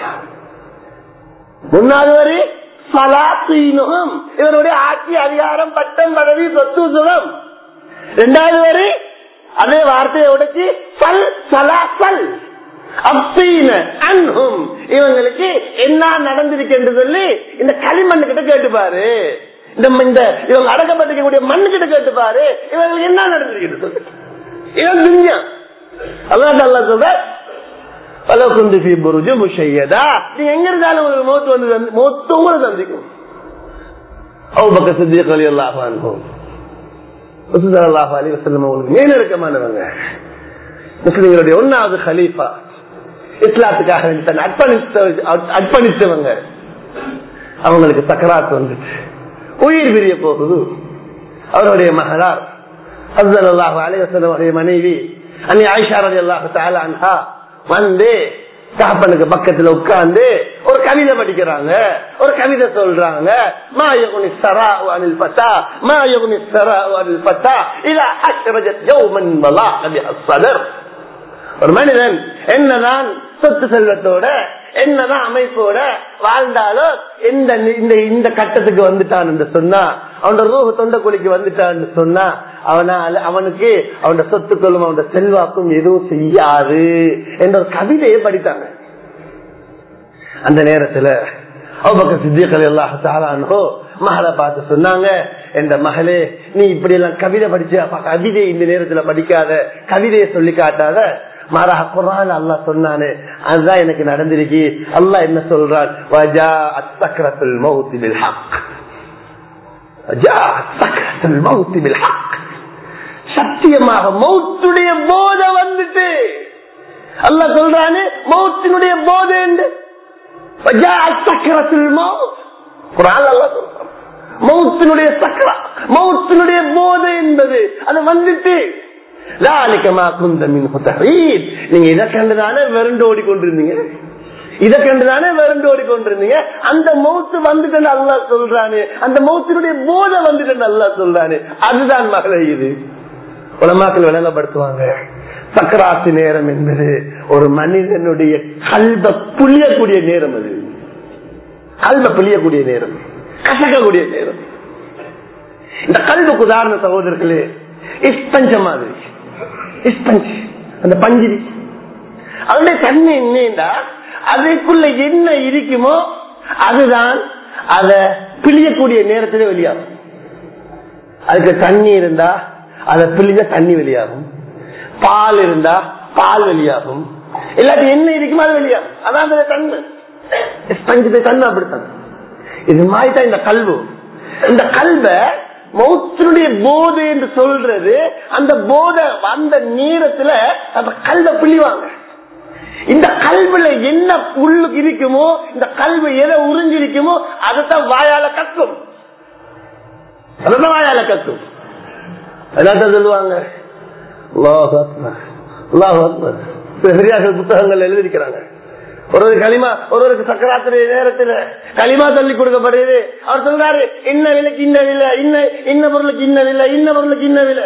முன்னாவது வரி சலாத்தீனுகம் இவருடைய ஆட்சி அதிகாரம் பட்டம் பதவி சொத்து சுகம் இரண்டாவது வரி அதே வார்த்தையை உடைச்சு சல் சலா சல் அப்சீன அன்ஹும் இவங்களுக்கு என்ன நடந்திருக்கு என்று சொல்லி இந்த களிமண் கிட்ட கேட்டுப்பாரு இந்த இந்த இவங்க அடக்கப்பட்டிருக்கக்கூடிய மண்ணு கிட்ட கேட்டுப்பாரு இவங்களுக்கு என்ன நடந்திருக்கு சொல்லு இவன் துன்யா அதான் நல்லா சொல்ற பல குந்து பி புருஜு முஷையதா நீங்க எங்க இருந்தாலும் உங்களுக்கு மௌத்து வந்து மௌத்து உங்களை சந்திக்கும் அவு பக்க சித்திக் அலி அல்லாஹ் அனுபவம் அல்லாஹ் அலி வசல்லம் அவங்களுக்கு மேலிறக்கமானவங்க முஸ்லிம்களுடைய ஒன்னாவது ஹலீஃபா இஸ்லாத்துக்காக வேண்டி தன்னை அர்ப்பணித்த அர்ப்பணித்தவங்க அவங்களுக்கு சக்கராத்து வந்துச்சு உயிர் பிரிய போகுது அவருடைய மகளார் அப்தல் அல்லாஹ் அலைவசனுடைய மனைவி அன்னி ஆயிஷா ரதி அல்லாஹு தாலா வந்து காப்பனுக்கு பக்கத்துல உட்கார்ந்து ஒரு கவிதை படிக்கிறாங்க ஒரு கவிதை சொல்றாங்க மாயகுனி சரா அனில் பத்தா மாயகுனி சரா அனில் பத்தா இத அஷ்ரஜத் யௌமன் வலா நபி அஸ்ஸதர் ஒரு மனிதன் என்னதான் சொத்து செல்வத்தோட என்னதான் அமைப்போட வாழ்ந்தாலும் இந்த இந்த இந்த கட்டத்துக்கு வந்துட்டான் என்று சொன்னா அவனோட ரூஹ தொண்ட குழிக்கு வந்துட்டான் சொன்னா அவனால அவனுக்கு அவனோட சொத்துக்களும் அவனோட செல்வாக்கும் எதுவும் செய்யாது என்ற ஒரு கவிதையை படித்தாங்க அந்த நேரத்துல அவங்க சித்திகள் எல்லாத்தானோ மகளை பார்த்து சொன்னாங்க என்ற மகளே நீ இப்படி எல்லாம் கவிதை படிச்சு கவிதை இந்த நேரத்துல படிக்காத கவிதையை சொல்லி காட்டாத மாறாக குரான் அல்லா சொன்னானே அதுதான் எனக்கு நடந்திருக்கு அல்லா என்ன சொல்றான் சத்தியமாக மௌத்துடைய போதை வந்துட்டு அல்ல சொல்றானே மௌத்தினுடைய போதை குரான் அல்லா சொல்றான் மௌத்தினுடைய சக்கரா மௌத்தினுடைய போதை என்பது அது வந்துட்டு லாலிக்கமா குந்தமின் புத்தகீத். நீங்க இதை கண்டுதானே விரண்டு ஓடிக்கொண்டிருந்தீங்க இதை கண்டுதானே விரண்டு ஓடிக்கொண்டிருந்தீங்க அந்த மௌத்து வந்துட்டு அல்லா சொல்றானே அந்த மௌத்தினுடைய போதை வந்துட்டு அல்லா சொல்றானே அதுதான் மகளே இது உலமாக்கள் விளங்கப்படுத்துவாங்க சக்கராத்து நேரம் என்பது ஒரு மனிதனுடைய கல்வ புளியக்கூடிய நேரம் அது கல்வ புளியக்கூடிய நேரம் கசக்கக்கூடிய நேரம் இந்த கல்வுக்கு உதாரண சகோதரர்களே இஸ்பஞ்ச மாதிரி இஸ்பஞ்ச் அந்த பஞ்சிரி அதனுடைய தன்மை என்னடா அதுக்குள்ள என்ன இருக்குமோ அதுதான் அத பிழியக்கூடிய நேரத்திலே வெளியாகும் அதுக்கு தண்ணி இருந்தா அதை பிழிஞ்ச தண்ணி வெளியாகும் பால் இருந்தா பால் வெளியாகும் இல்லாட்டி என்ன இருக்குமோ அது வெளியாகும் அதான் அந்த தன்மை ஸ்பஞ்சு தன்மை அப்படித்தான் இது மாதிரி தான் இந்த கல்வு இந்த கல்வ மௌத்தினுடைய போதை என்று சொல்றது அந்த போதை அந்த நேரத்துல அந்த கல்வ பிழிவாங்க இந்த கல்வில என்ன உள்ளுக்கு இருக்குமோ இந்த கல்வி எதை உறிஞ்சிருக்குமோ அதைத்தான் வாயால கக்கும் அதான் வாயால கக்கும் அதான் சொல்லுவாங்க அல்லாஹ் அக்பர். அல்லாஹ் அக்பர். பெரியார்கள் புத்தகங்கள் எழுதியிருக்கிறாங்க ஒரு களிமா ஒருவருக்கு சக்கராத்திரி நேரத்தில் களிமா தள்ளி கொடுக்கப்படுது அவர் சொல்றாரு இன்ன விலைக்கு இன்ன விலை இன்ன இன்ன பொருளுக்கு இன்ன விலை இன்ன பொருளுக்கு இன்ன விலை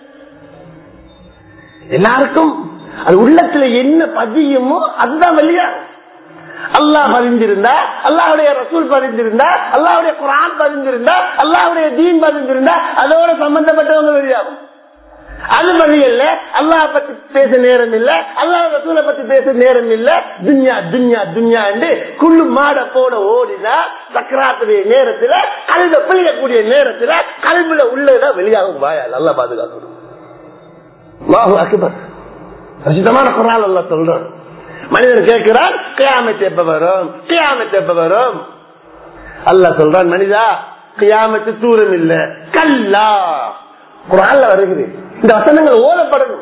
எல்லாருக்கும் அது உள்ளத்துல என்ன பதியுமோ அதுதான் வெளியா அல்லாஹ் பதிந்திருந்தா அல்லாவுடைய ரசூல் பதிந்திருந்தா அல்லாவுடைய குரான் பதிந்திருந்தா அல்லாவுடைய தீன் பதிந்திருந்தா அதோட சம்பந்தப்பட்டவங்க வெளியாகும் அது பதியல்ல அல்லாஹ் பத்தி பேச நேரம் இல்ல அல்லாஹ் ரசூலை பத்தி பேச நேரம் இல்ல துன்யா துன்யா துன்யா என்று குள்ளு மாட போட ஓடினா சக்கராத்துடைய நேரத்துல கல்வ பிழியக்கூடிய நேரத்துல கல்வில உள்ளதான் வெளியாகும் வாயா நல்லா பாதுகாக்கணும் அல்லாஹு அக்பர் ரசிதமான குரால் அல்ல சொல்றான் மனிதன் கேட்கிறான் கியாமத்து எப்ப வரும் கியாமத்து எப்ப வரும் அல்ல சொல்றான் மனிதா கியாமத்து தூரம் இல்ல கல்லா குரான்ல வருகிறது இந்த வசனங்கள் ஓதப்படணும்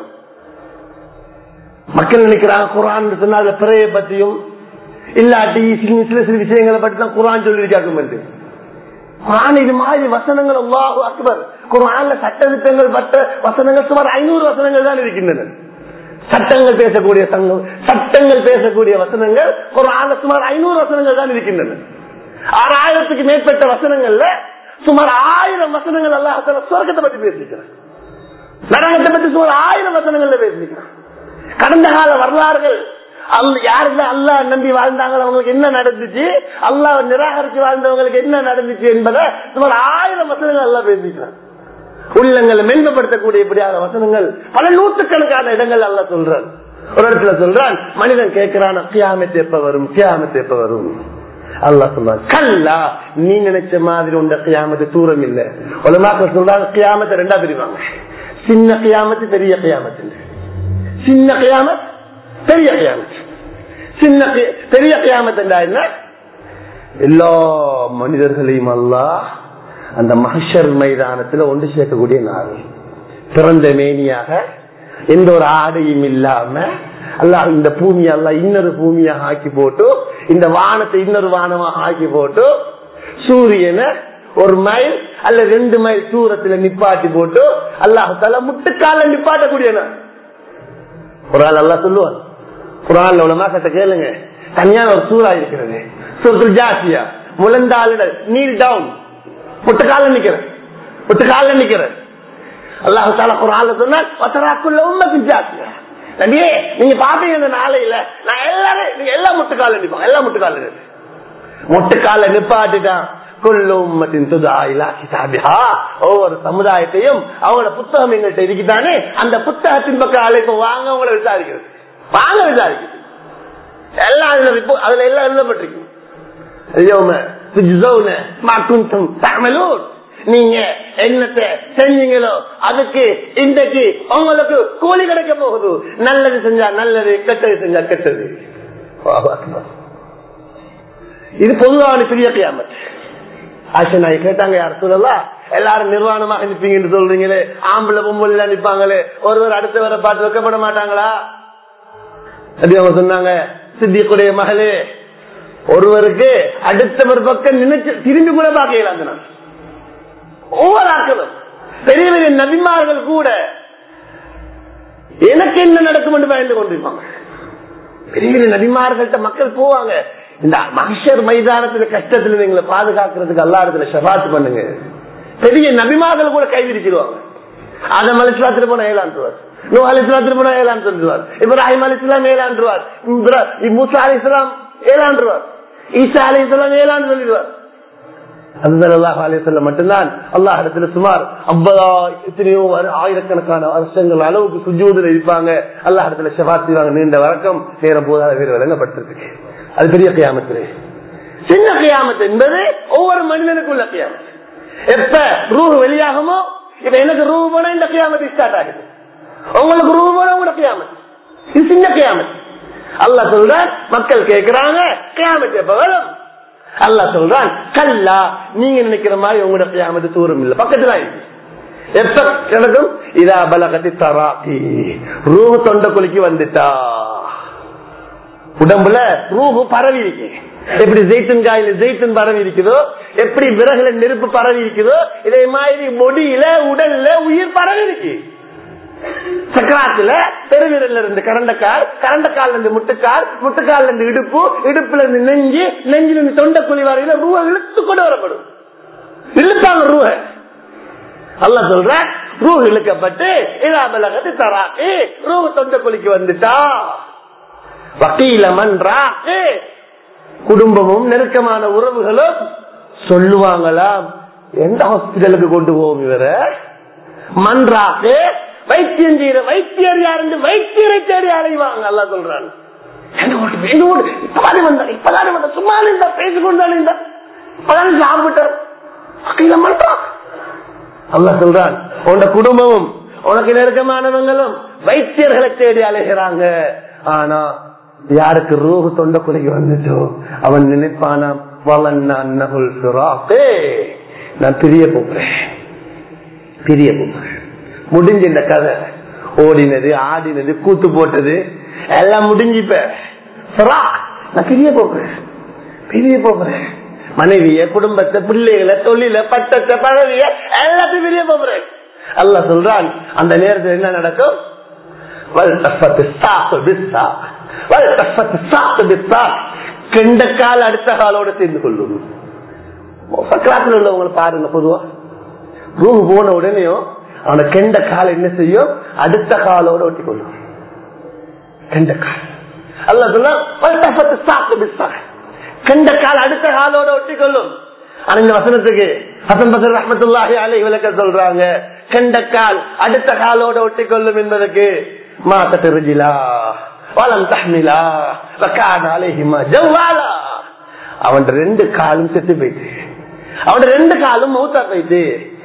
மக்கள் நினைக்கிறாங்க குரான் சொன்னா அதுல பிறையை பத்தியும் இல்லாட்டி சில சில சில விஷயங்களை பற்றி தான் குரான் சொல்லியிருக்காங்க குரான் இது மாதிரி வசனங்கள் அல்லாஹு அக்பர் குரான்ல சட்ட திட்டங்கள் பட்ட வசனங்கள் சுமார் ஐநூறு வசனங்கள் தான் இருக்கின்றன சட்டங்கள் பேசக்கூடிய சங்கம் சட்டங்கள் பேசக்கூடிய வசனங்கள் குரான்ல சுமார் ஐநூறு வசனங்கள் தான் இருக்கின்றன ஆறாயிரத்துக்கு மேற்பட்ட வசனங்கள்ல சுமார் ஆயிரம் வசனங்கள் அல்லாஹ் சொர்க்கத்தை பத்தி பேசிக்கிறான் நரகத்தை பத்தி சுமார் ஆயிரம் வசனங்கள்ல பேசிக்கிறான் கடந்த கால வரலாறுகள் அல்ல யாருதான் அல்லாஹ் நம்பி வாழ்ந்தாங்களோ அவங்களுக்கு என்ன நடந்துச்சு அல்லாஹ் நிராகரிச்சு வாழ்ந்தவங்களுக்கு என்ன நடந்துச்சு என்பதை சுமார் ஆயிரம் வசனங்கள் எல்லாம் பேசிக்கிறான் உள்ளங்களை மேன்மைப்படுத்தக்கூடிய இப்படியான வசனங்கள் பல நூற்றுக்கணக்கான இடங்கள் அல்ல சொல்றான் ஒரு இடத்துல சொல்றான் மனிதன் கேட்கிறான் கியாமத்து எப்ப வரும் கியாமத்து எப்ப வரும் அல்லாஹ் சொல்றான் கல்லா நீ நினைச்ச மாதிரி உண்ட கியாமத்து தூரம் இல்ல உலமாக்கள் சொல்றாங்க கியாமத்தை ரெண்டா பிரிவாங்க சின்ன கியாமத்து பெரிய கியாமத்து சின்ன கியாமத் பெரிய கியாமத் சின்ன கி- பெரிய கியாமத் என்றா என்ன எல்லா மனிதர்களையும் அல்லாஹ் அந்த மகஷர் மைதானத்துல ஒன்று சேர்க்கக்கூடிய நாள் பிறந்த மேனியாக எந்த ஒரு ஆடையும் இல்லாம அல்லாஹ் இந்த பூமியை அல்லாஹ் இன்னொரு பூமியாக ஆக்கி போட்டு இந்த வானத்தை இன்னொரு வானமாக ஆக்கி போட்டு சூரியனை ஒரு மைல் அல்ல ரெண்டு மைல் தூரத்துல நிப்பாட்டி போட்டு அல்லாஹால முட்டுக்கால நிப்பாட்டக்கூடிய நாள் ஒரு ஆள் அல்லா சொல்லுவான் குரான்ல உலமா கட்ட கேளுங்க தனியான ஒரு சூறா இருக்கிறது சூரத்துல் ஜாசியா முழந்தாளுடல் நீல் டவுன் முட்டுக்கால நிக்கிறேன் முட்டுக்கால நிக்கிறேன் அல்லாஹு தாலா குரான்ல சொன்னால் வசராக்குள்ள உண்மைக்கு ஜாசியா நபியே நீங்க பாப்பீங்க இந்த நாளையில நான் எல்லாரும் நீங்க எல்லா முட்டுக்கால நிப்பாங்க எல்லா முட்டுக்கால நிற்பேன் முட்டுக்கால நிப்பாட்டிட்டான் குல்லு உம்மத்தின் துதா இலா கிதாபிஹா. ஒவ்வொரு சமுதாயத்தையும் அவங்களோட புத்தகம் எங்கள்கிட்ட இருக்குதானே அந்த புத்தகத்தின் பக்கம் அழைப்பு வாங்க உங்களை விசாரிக்கிறது வாங்க விசாரிக்கிறது எல்லாம் அதுல report- அதுல எல்லாம் எழுதப்பட்டிருக்கு اليوم تجزون ما كنتم تعملون நீங்க என்னத்தை செஞ்சீங்களோ அதுக்கு இன்றைக்கு உங்களுக்கு கூலி கிடைக்க போகுது நல்லது செஞ்சா நல்லது கெட்டது செஞ்சா கெட்டது அல்லாஹு அக்பர். இது பொதுவான பெரிய கியாமத் ஆஷா நாய் கேட்டாங்க யார் சொல்லலாம் எல்லாரும் நிர்வாணமாக நிற்பீங்கன்னு சொல்றீங்களே ஆம்பளை பொம்பளை எல்லாம் நிப்பாங்களே ஒருவர் அடுத்தவரை பார்த்து வைக்கப்பட மாட்டாங்களா அப்படி அவங்க சொன்னாங்க சித்திக்குடைய மகளே ஒருவருக்கு அடுத்தவர் பக்கம் நினைச்சு திரும்பி கூட பார்க்கலாம் அந்த நாள் ஒவ்வொரு ஆக்களும் பெரிய பெரிய நபிமார்கள் கூட எனக்கு என்ன நடக்கும் என்று பயந்து கொண்டிருப்பாங்க பெரிய பெரிய நபிமார்கள்ட்ட மக்கள் போவாங்க இந்த மகிஷர் மைதானத்துல கஷ்டத்துல எங்களை பாதுகாக்கிறதுக்கு எல்லா இடத்துல ஷபாத்து பண்ணுங்க பெரிய நபிமார்கள் கூட கைவிரிச்சிருவாங்க ஆதம் அலிஸ்லாத்திற்கு போன ஏழாண்டுவார் நூ அலிஸ்லாத்திற்கு போன ஏழாம் சொல்லுவார் இப்ராஹிம் அலிஸ்லாம் ஏழாண்டுவார் மூசா அலி இஸ்லாம் ஏழாண்டுவார் ஈசா அலி இஸ்லாம் ஏழாண்டு சொல்லிடுவார் மட்டும்தான் அல்லாஹ் இடத்துல சுமார் ஐம்பதா எத்தனையோ ஆயிரக்கணக்கான வருஷங்கள் அளவுக்கு சுஜூதில் இருப்பாங்க அல்லாஹ் இடத்துல செவாத்திவாங்க நீண்ட வழக்கம் நேரம் போதாத வேறு விளங்கப்பட்டிருக்கு அது பெரிய கியாமத்து சின்ன கியாமத்து என்பது ஒவ்வொரு மனிதனுக்கும் உள்ள கியாமத்து எப்ப ரூ வெளியாகுமோ இப்ப எனக்கு ரூ போனா இந்த கியாமத்து ஸ்டார்ட் ஆகுது உங்களுக்கு ரூ போனா உங்களோட கியாமத்து இது சின்ன கியாமத்து அல்லா சொல்ற மக்கள் கேட்கிறாங்க கியாமத்து எப்ப வரும் அல்லா சொல்றான் கல்லா நீங்க நினைக்கிற மாதிரி உங்களோட கியாமத்து தூரம் இல்ல பக்கத்துல இருக்கு எப்ப கிடக்கும் இதா பலகத்தி தராக்கி ரூ தொண்ட குலுக்கி வந்துட்டா உடம்புல ரூஹு பரவி இருக்கு எப்படி ஜெய்தன் காயில ஜெய்தன் பரவி இருக்குதோ எப்படி விறகுல நெருப்பு பரவி இருக்குதோ இதே மாதிரி மொடியில உடல்ல உயிர் பரவி இருக்கு சக்கராத்துல பெருவிரல்ல இருந்து கரண்டக்கால் கரண்டக்கால் இருந்து முட்டுக்கால் முட்டுக்கால் இருந்து இடுப்பு இடுப்புல இருந்து நெஞ்சு நெஞ்சில இருந்து தொண்டை குழி வரையில ரூஹ இழுத்து கொண்டு வரப்படும் இழுத்தாங்க ரூஹ அல்ல சொல்ற ரூ இழுக்கப்பட்டு இதாபலகத்து தராக்கு ரூ தொண்டை குழிக்கு வந்துட்டா வக்கீல மன்றாக்கு குடும்பமும் நெருக்கமான உறவுகளும் சொல்லுவாங்களாம் எந்த ஹாஸ்பிட்டலுக்கு கொண்டு போவோம் இவர மன்றாக்கு வைத்தியம் செய்யற வைத்தியர் யாரு வைத்தியரை தேடி அலைவாங்க அல்ல சொல்றாங்க இப்பதானே வந்தா இப்பதானே வந்தா சும்மா இருந்தா பேசிக்கொண்டாலும் இருந்தா இப்பதானே சாப்பிட்டார் வக்கீல மன்றா அல்ல சொல்றான் உன்னோட குடும்பமும் உனக்கு நெருக்கமானவங்களும் வைத்தியர்களை தேடி அலைகிறாங்க ஆனா யாருக்கு ரூஹு தொண்ட குலைக்கு வந்துச்சோ அவன் நினைப்பானாம் நான் பிரிய போகிறேன் பிரிய போகிறேன் முடிஞ்ச இந்த கதை ஓடினது ஆடினது கூத்து போட்டது எல்லாம் முடிஞ்சுப்ப நான் பிரிய போகிறேன் பிரிய போகிறேன் மனைவிய குடும்பத்தை பிள்ளைகளை தொழில பட்டத்தை பதவிய எல்லாத்தையும் பிரிய போகிறேன் அல்ல சொல்றான் அந்த நேரத்தில் என்ன நடக்கும் கெண்ட கால் அடுத்த காலோட சேர்ந்து கொள்ளும் சக்கராத்தில் உள்ளவங்களை பாருங்க பொதுவா ரூம் போன உடனேயும் அவன கெண்ட கால் என்ன செய்யும் அடுத்த காலோட ஒட்டி கொள்ளும் கெண்ட கால் அல்ல சொன்னா கெண்ட கால் அடுத்த காலோட ஒட்டி கொள்ளும் ஆனா இந்த வசனத்துக்கு ஹசன் பசன் ரஹமத்துல்லாஹி அலை விளக்க சொல்றாங்க கெண்ட கால் அடுத்த காலோட ஒட்டி கொள்ளும் என்பதற்கு மாத்த ரிஜிலா வலம் தஹ்மிலா வக்கான அலைஹிமா ஜவ்வாலா அவன் ரெண்டு காலும் செத்து போயிட்டு அவன் ரெண்டு காலும் மௌத்தா போயிட்டு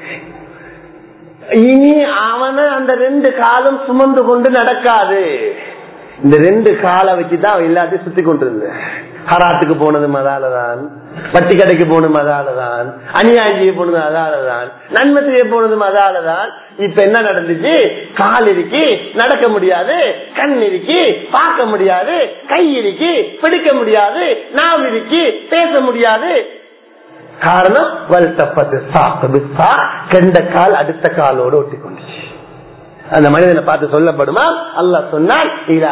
இனி அவனை அந்த ரெண்டு காலம் சுமந்து கொண்டு நடக்காது இந்த ரெண்டு காலை வச்சுதான் அவன் எல்லாத்தையும் சுத்தி கொண்டிருந்த ஹராத்துக்கு போனது மதாலதான் வட்டி கடைக்கு போனது மதாலதான் அநியாயம் செய்ய போனது அதாலதான் நன்மை செய்ய போனது அதாலதான் இப்ப என்ன நடந்துச்சு கால் இருக்கு நடக்க முடியாது கண் இருக்கு பார்க்க முடியாது கை இருக்கு பிடிக்க முடியாது நாவ் இருக்கு பேச முடியாது காரணம் கண்ட கால் அடுத்த காலோடு ஒட்டி கொண்டுச்சு அந்த மனிதனை பார்த்து சொல்லப்படுமா அல்ல சொன்னால்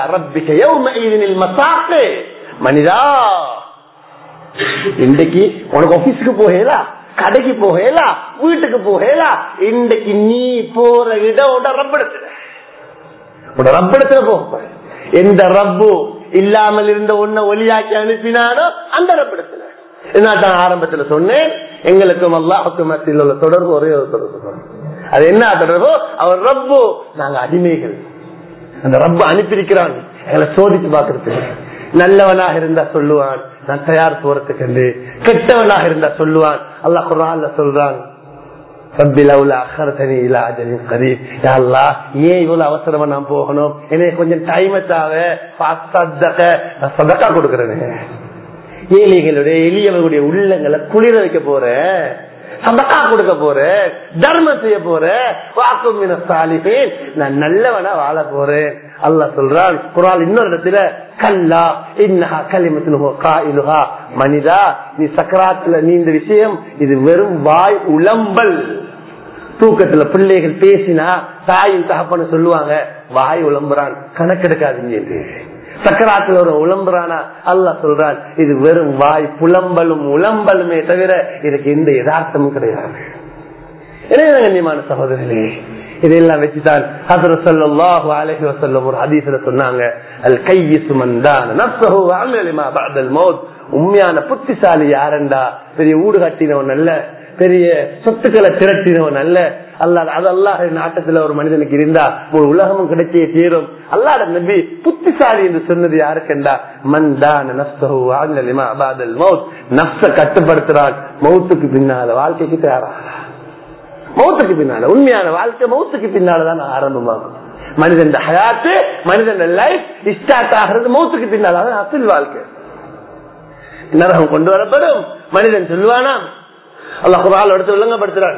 மனிதா இன்றைக்கு உனக்கு ஆபீஸுக்கு போகலாம் கடைக்கு போகலாம் வீட்டுக்கு போகலாம் இன்றைக்கு நீ போற இடம் ரப்படத்துல ரப்படத்துல போக எந்த ரப்பு இல்லாமல் இருந்த ஒன்ன ஒளியாக்கி அனுப்பினானோ அந்த ரப்படத்துல நான் ஆரம்பத்துல சொன்னேன் எங்களுக்கும் அல்லாஹுக்கும் மத்தியில் உள்ள தொடர்பு ஒரே ஒரு தொடர்பு அது என்ன தொடர்பு அவர் ரப்பு நாங்க அடிமைகள் அந்த ரப்பு அனுப்பியிருக்கிறான் எங்களை சோதித்து பார்க்கறதுக்கு நல்லவனாக இருந்தா சொல்லுவான் நான் தயார் போறதுக்கு கெட்டவனாக இருந்தா சொல்லுவான் அல்லா குரான் சொல்றான் ஏன் இவ்வளவு அவசரமா நான் போகணும் எனக்கு கொஞ்சம் டைம் சதக்கா கொடுக்கறேன் ஏழைகளுடைய எளியவர்களுடைய உள்ளங்களை குளிர வைக்க போறேன் சதக்கா கொடுக்க போறேன் தர்மம் செய்ய போறேன் வாக்கும் சாலிபேன் நான் நல்லவனா வாழ போறேன் அல்ல சொல்றான் குரால் இன்னொரு இடத்துல கல்லா இன்னஹா கலிமத்துலுஹா மனிதா நீ சக்கராத்துல நீ இந்த விஷயம் இது வெறும் வாய் உளம்பல் தூக்கத்துல பிள்ளைகள் பேசினா தாயும் தகப்பன்னு சொல்லுவாங்க வாய் உளம்புறான் கணக்கெடுக்காதீங்க என்று சக்கராத்துல ஒரு உளம்புறானா அல்லா சொல்றான் இது வெறும் வாய் புலம்பலும் உளம்பலுமே தவிர இதுக்கு எந்த யதார்த்தமும் கிடையாது எனவே கண்ணியமான சகோதரர்களே இதெல்லாம் வச்சுதான் ஹசர சல்லாஹு அலஹி வசல்லம் ஒரு ஹதீஸ்ல சொன்னாங்க அல் கையி சுமந்தான் நப்சஹு அமலிமா பஅதல் மௌத் உண்மையான புத்திசாலி யாரண்டா பெரிய ஊடு கட்டினவன் அல்ல பெரிய சொத்துக்களை திரட்டினவன் அல்ல அல்லா அது அல்லாஹ் நாட்டத்துல ஒரு மனிதனுக்கு இருந்தா ஒரு உலகமும் கிடைச்சே தீரும் அல்லாட நபி புத்திசாலி என்று சொன்னது யாருக்கெண்டா மந்தான நப்சஹு அமலிமா பஅதல் மௌத் நப்ச கட்டுப்படுத்துறான் மௌத்துக்கு பின்னால வாழ்க்கைக்கு தயாராகிறான் மௌத்துக்கு பின்னால உண்மையான வாழ்க்கை மௌத்துக்கு பின்னாலதான் ஆரம்பமாகும் மனிதன் ஹயாத்து மனிதன் லைஃப் ஸ்டார்ட் ஆகிறது மௌத்துக்கு பின்னால அதான் அசில் வாழ்க்கை நரகம் கொண்டு வரப்படும் மனிதன் சொல்லுவானாம் அல்லாஹ் குரால் எடுத்து விளங்கப்படுத்துறான்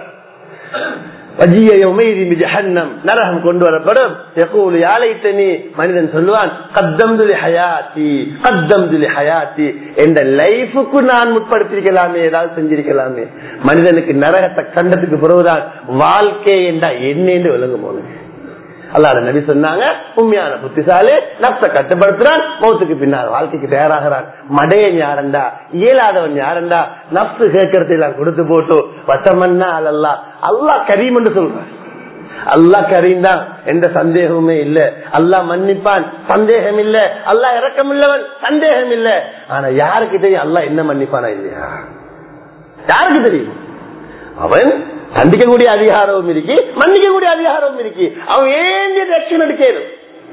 நரகம் கொண்டு வரப்படும் எப்போது யாழைத்தனி மனிதன் சொல்லுவான் கத்தம் துலி ஹயாத்தி கத்தம் துலி ஹயாத்தி என்ற லைஃபுக்கு நான் முற்படுத்திருக்கலாமே ஏதாவது செஞ்சிருக்கலாமே மனிதனுக்கு நரகத்தை கண்டத்துக்கு பிறகுதான் வாழ்க்கை என்றா என்னென்று விளங்கும் போது அல்லாட நபி சொன்னாங்க உண்மையான புத்திசாலி நப்ச கட்டுப்படுத்துறான் மௌத்துக்கு பின்னால் வாழ்க்கைக்கு தயாராகிறான் மடையன் யாரண்டா இயலாதவன் யாரண்டா நப்சு கேட்கறதை எல்லாம் கொடுத்து போட்டு வசமன்னா அல்லா அல்லா கரீம் என்று சொல்றான் அல்லா கரீம் தான் எந்த சந்தேகமுமே இல்ல அல்லா மன்னிப்பான் சந்தேகம் இல்ல அல்லா இறக்கம் இல்லவன் சந்தேகம் இல்ல ஆனா யாருக்கு தெரியும் அல்லா என்ன மன்னிப்பானா இல்லையா யாருக்கு தெரியும் அவன் தண்டிக்கக்கூடிய அதிகாரமும் இருக்கு மன்னிக்கக்கூடிய அதிகாரமும் இருக்கு அவன் ஏன் ரட்சன் எடுக்கணும்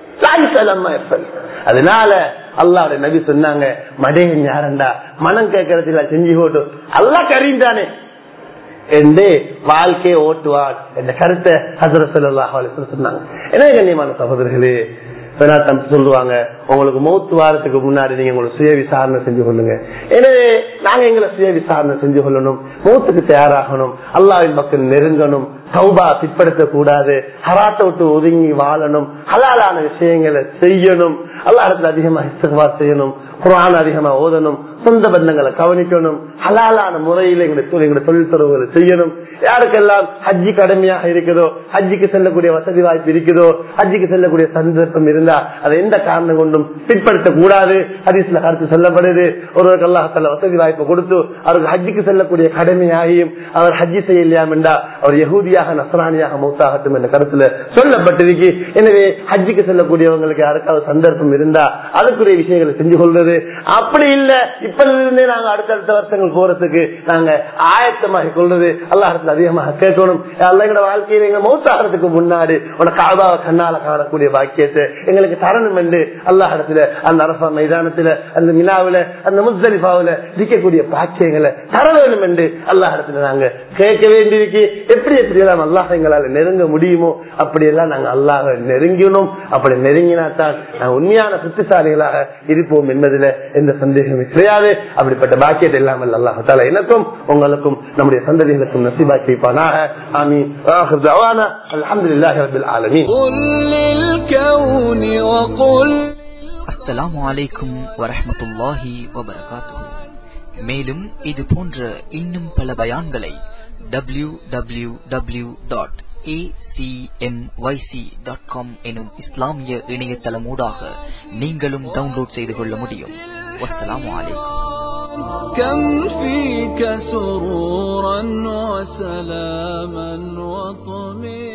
அதனால அல்லாட நபி சொன்னாங்க மடையன் யாரண்டா மனம் கேட்கறதுல செஞ்சு போட்டு அல்லா கரீம் தானே என்று வாழ்க்கையை ஓட்டுவார் என்ற கருத்தை ஹசரத் சொன்னாங்க என்ன கண்ணியமான சகோதரர்களே சொல்லுவாங்க உங்களுக்கு மௌத்து வாரத்துக்கு முன்னாடி நீங்க உங்களுக்கு சுய விசாரணை செஞ்சு கொள்ளுங்க எனவே நாங்க எங்களை சுய விசாரணை செஞ்சு கொள்ளணும் மௌத்துக்கு தயாராகணும் அல்லாவின் பக்கம் நெருங்கணும் சௌபா பிற்படுத்த கூடாது ஹராத்தை விட்டு ஒதுங்கி வாழணும் ஹலாலான விஷயங்களை செய்யணும் அல்லா இடத்துல அதிகமா இஸ்தகவா செய்யணும் குரான் அதிகமா ஓதணும் சொந்த பந்தங்களை கவனிக்கணும் ஹலாலான முறையில் எங்களுடைய தொழில் துறவுகளை செய்யணும் யாருக்கெல்லாம் ஹஜ்ஜி கடமையாக இருக்குதோ ஹஜ்ஜிக்கு செல்லக்கூடிய வசதி வாய்ப்பு இருக்குதோ ஹஜ்ஜிக்கு செல்லக்கூடிய சந்தர்ப்பம் இருந்தா அதை எந்த காரணம் கொண்டும் பிற்படுத்த கூடாது ஹதீஸ்ல கருத்து சொல்லப்படுது ஒருவருக்கு அல்லாஹல்ல வசதி வாய்ப்பு கொடுத்து அவருக்கு ஹஜ்ஜிக்கு செல்லக்கூடிய கடமையாகியும் அவர் ஹஜ்ஜி செய்யலையாம் என்றா அவர் யகூதியாக நசராணியாக மௌத்தாகட்டும் என்ற கருத்துல சொல்லப்பட்டிருக்கு எனவே ஹஜ்ஜிக்கு செல்லக்கூடியவங்களுக்கு யாருக்காவது சந்தர்ப்பம் இருந்தா அதுக்குரிய விஷயங்களை செஞ்சு கொள்வது அப்படி இல்ல இப்ப இருந்தே நாங்க அடுத்தடுத்த வருஷங்கள் போறதுக்கு நாங்க ஆயத்தமாக கொள்வது அல்லாஹத்துல அதிகமாக கேட்கணும் எங்களோட வாழ்க்கையில எங்க மௌத்தாகிறதுக்கு முன்னாடி உன காபாவை கண்ணால காணக்கூடிய பாக்கியத்தை எங்களுக்கு தரணும் என்று அல்லாஹிடத்துல அந்த அரசா மைதானத்துல அந்த மினாவில அந்த முஸ்தலிஃபாவில இருக்கக்கூடிய பாக்கியங்களை தர வேண்டும் என்று அல்லாஹிடத்துல நாங்க கேட்க வேண்டியிருக்கு எப்படி எப்படி எல்லாம் அல்லாஹ் எங்களால நெருங்க முடியுமோ அப்படியெல்லாம் நாங்க அல்லாஹ நெருங்கணும் அப்படி நெருங்கினா தான் நாங்க உண்மையான புத்திசாலிகளாக இருப்போம் என்பதுல எந்த சந்தேகமே கிடையாது அப்படிப்பட்ட பாக்கியத்தை இல்லாமல் அல்லாஹால எனக்கும் உங்களுக்கும் நம்முடைய சந்ததிகளுக்கும் நசிபாக்கி வைப்பானாக ஆமீன் الحمد لله رب العالمين قل للكون وقل அஸ்ஸலாமு அலைக்கும் வரஹ்மத்துல்லாஹி வபரகாத்துஹு மேலும் இது போன்ற இன்னும் பல பயான்களை டபிள்யூ டபிள்யூ டபிள்யூ டாட் எனும் இஸ்லாமிய இணையதளமூடாக நீங்களும் டவுன்லோட் செய்து கொள்ள முடியும் வஸ்ஸலாமு அலைக்கும் كم فيك سرورا وسلاما وطمئنا